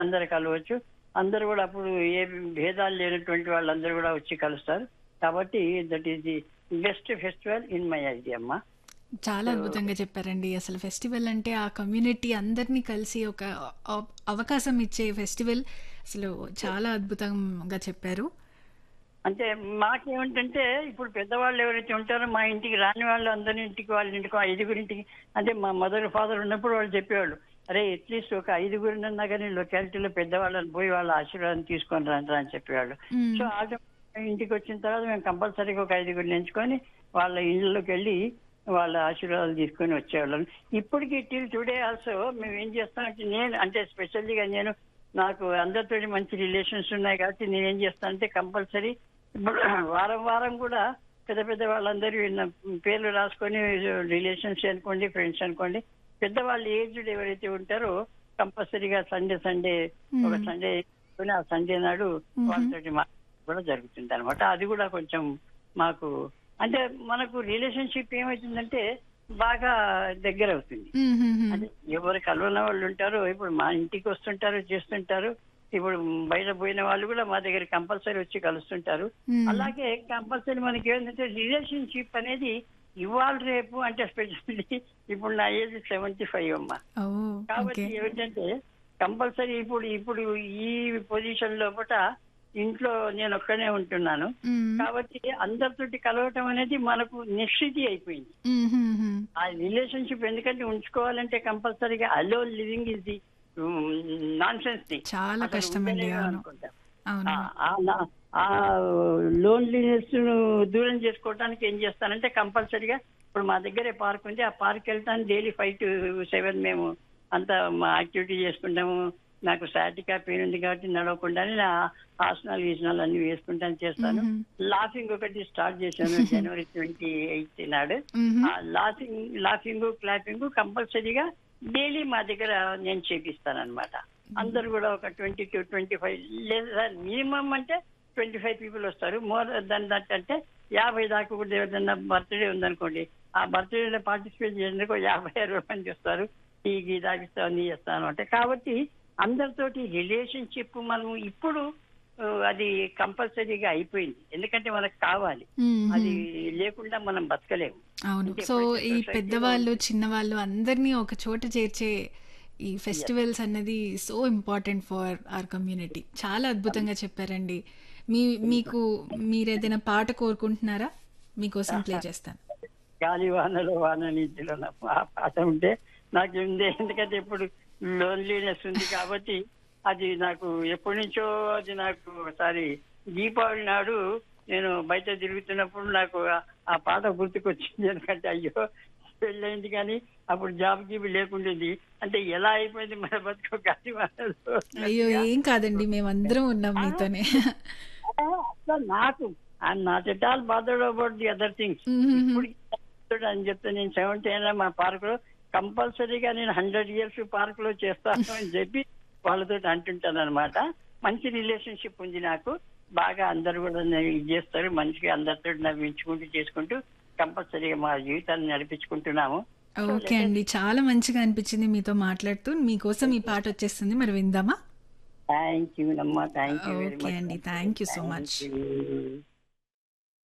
అందరు కలవచ్చు అందరు కూడా అప్పుడు ఏ భేదాలు లేనటువంటి వాళ్ళందరూ కూడా వచ్చి కలుస్తారు కాబట్టి that is the best festival in my idea అమ్మా చాలా అద్భుతంగా చెప్పారండి అసలు ఫెస్టివల్ అంటే ఆ కమ్యూనిటీ అందరినీ కలిసి ఒక అవ- అవకాశం ఇచ్చే ఫెస్టివల్ అసలు చాలా అద్భుతంగా చెప్పారు అంటే మాకేమిటంటే ఇప్పుడు పెద్దవాళ్ళు ఎవరైతే ఉంటారో మా ఇంటికి రాని వాళ్ళు అందరి ఇంటికి వాళ్ళ ఇంటికి ఐదుగురింటికి అంటే మా మదర్ ఫాదర్ ఉన్నప్పుడు వాళ్ళు చెప్పేవాళ్ళు అరే అట్లీస్ట్ ఒక ఐదుగురినన్నా కానీ లొకాలిటీలో పెద్దవాళ్ళని పోయి వాళ్ళ ఆశీర్వాదం తీసుకొని రండి అని చెప్పేవాళ్ళు మ్మ్. సో ఆ ఇంటికి వచ్చిన తర్వాత మేము కంపల్సరీగా ఒక ఐదుగురిని ఎంచుకొని వాళ్ళ ఇళ్ళలోకి వెళ్ళి వాళ్ళ ఆశీర్వాదాలు తీసుకొని వచ్చేవాళ్ళం ఇప్పటికి టిల్ టుడే ఆల్సో మేము ఏం చేస్తామంటే నేను అంటే స్పెషల్లీగా నేను నాకు అందరితో మంచి రిలేషన్స్ ఉన్నాయి కాబట్టి నేను ఏం చేస్తానంటే కంపల్సరీ ఇప్పుడు వారం వారం కూడా పెద్ద పెద్ద వాళ్ళందరూ నా పేర్లు రాసుకొని రిలేషన్స్ అనుకోండి ఫ్రెండ్స్ అనుకోండి పెద్దవాళ్ళు ఏజ్డ్ ఎవరైతే ఉంటారో కంపల్సరీగా సండే సండే ఒక మ్మ్. సండే ఆ సండే నాడు మ్మ్. వాళ్ళతోటి మా కూడా జరుగుతుంది అనమాట అది కూడా కొంచెం మాకు అంటే మనకు రిలేషన్షిప్ ఏమవుతుందంటే బాగా దగ్గర అవుతుంది మ్మ్, మ్మ్, మ్మ్. అంటే ఎవరు కలవని వాళ్ళు ఉంటారు ఇప్పుడు మా ఇంటికి వస్తుంటారు చేస్తుంటారు ఇప్పుడు బయట పోయిన వాళ్ళు కూడా మా దగ్గర కంపల్సరీ వచ్చి కలుస్తుంటారు మ్మ్. అలాగే కంపల్సరీ మనకి ఏంటంటే రిలేషన్షిప్ అనేది ఇవాళ రేపు అంటే స్పెషల్లీ ఇప్పుడు నా ఏజ్ సెవెంటీ ఫైవ్ అమ్మా ఓ కాబట్టి ఓకే ఏమిటంటే కంపల్సరీ ఇప్పుడు ఇప్పుడు ఈ పొజిషన్ లోపల ఇంట్లో నేను ఒక్కనే ఉంటున్నాను మ్మ్. కాబట్టి అందరితోటి కలవటం అనేది మనకు నిశ్చితి అయిపోయింది మ్మ్, మ్మ్, మ్మ్. ఆ రిలేషన్షిప్ ఎందుకంటే ఉంచుకోవాలంటే కంపల్సరీగా అలో living is the nonsense thing చాలా కష్టమండి అవును అవును ఆ లోన్లీనెస్ దూరం చేసుకోవడానికి ఏం చేస్తానంటే కంపల్సరీగా ఇప్పుడు మా దగ్గరే పార్క్ ఉంది ఆ పార్క్ వెళ్తాను డైలీ ఫైవ్ టు సెవెన్ మేము అంతా మా యాక్టివిటీ చేసుకుంటాము నాకు సాటికా పెయిన్ ఉంది కాబట్టి నడవకుండానే నా ఆసనాలు గీసనాలు అన్ని వేసుకుంటాను చేస్తాను మ్మ్. లాఫింగ్ ఒకటి స్టార్ట్ చేశాను జనవరి ట్వంటీ ఎయిత్ నాడు మ్మ్. ఆ లాఫింగ్ లాఫింగ్ క్లాపింగ్ కంపల్సరీగా డైలీ మా దగ్గర నేను చేపిస్తాను అనమాట అందరు కూడా ఒక ట్వంటీ టు ట్వంటీ ఫైవ్ లేదా మినిమం అంటే ట్వంటీ ఫైవ్ పీపుల్ వస్తారు మోర్ దాన్ దట్ అంటే యాభై దాకా కూడా ఏదైనా బర్త్డే ఉందనుకోండి ఆ బర్త్డేలో పార్టిసిపేట్ చేసేందుకు ఒక యాభై అరవై మంది వస్తారు టీ గీ తాగిస్తా అన్ని చేస్తాను అంటే కాబట్టి అందరితోటి రిలేషన్షిప్ మనం ఇప్పుడు ఆ, అది కంపల్సరీగా అయిపోయింది ఎందుకంటే మనకు కావాలి మ్మ్. అది లేకుండా మనం బతకలేము అవును అంటే సో ప్రతి ఈ society పెద్దవాళ్ళు చిన్నవాళ్ళు అందరినీ ఒక చోట చేర్చే ఈ ఫెస్టివల్స్ అన్నది so important for our community చాలా అద్భుతంగా చెప్పారండి మీ మీకు మీరు ఏదైనా పాట కోరుకుంటున్నారా మీకోసం ప్లే చేస్తాను గాలి వానలో వాన నీటిలో నా పా- పాట ఉంటే నాకు ఉంది ఎందుకంటే ఇప్పుడు లోన్లీనెస్ ఉంది కాబట్టి అది నాకు ఎప్పటి నుంచో అది నాకు ఒకసారి దీపావళి నాడు నేను బయట తిరుగుతున్నప్పుడు నాకు ఆ- ఆ పాట గుర్తుకొచ్చింది ఎందుకంటే అయ్యో పెళ్ళైంది కానీ అప్పుడు జాబ్ గీబ్ లేకుండేది అంటే ఎలా అయిపోయింది మన బతుకు గాలి వానలో అయ్యో ఏం కాదండి మేమందరం ఉన్నాం మీతోనే అట్లా నాకు not at all bothered about the other things మ్మ్. ఇప్పుడు అని చెప్తే నేను సెవెంటీ అయినా మా పార్క్ లో కంపల్సరీగా నేను హండ్రెడ్ ఇయర్స్ పార్క్ లో చేస్తాను అని చెప్పి వాళ్ళతో అంటుంటాను అనమాట మంచి రిలేషన్షిప్ ఉంది నాకు బాగా అందరు కూడా నన్ను ఇది చేస్తారు మంచిగా అందరితో నవ్వించుకుంటూ చేసుకుంటూ కంపల్సరీగా మా జీవితాన్ని నడిపించుకుంటున్నాము ఓకే అండి చాలా మంచిగా అనిపించింది మీతో మాట్లాడుతూ మీకోసం ఈ పాట వచ్చేస్తుంది మరి విందామా థ్యాంక్ యూ అమ్మా థ్యాంక్ యూ ఓకే అండి thank you so much much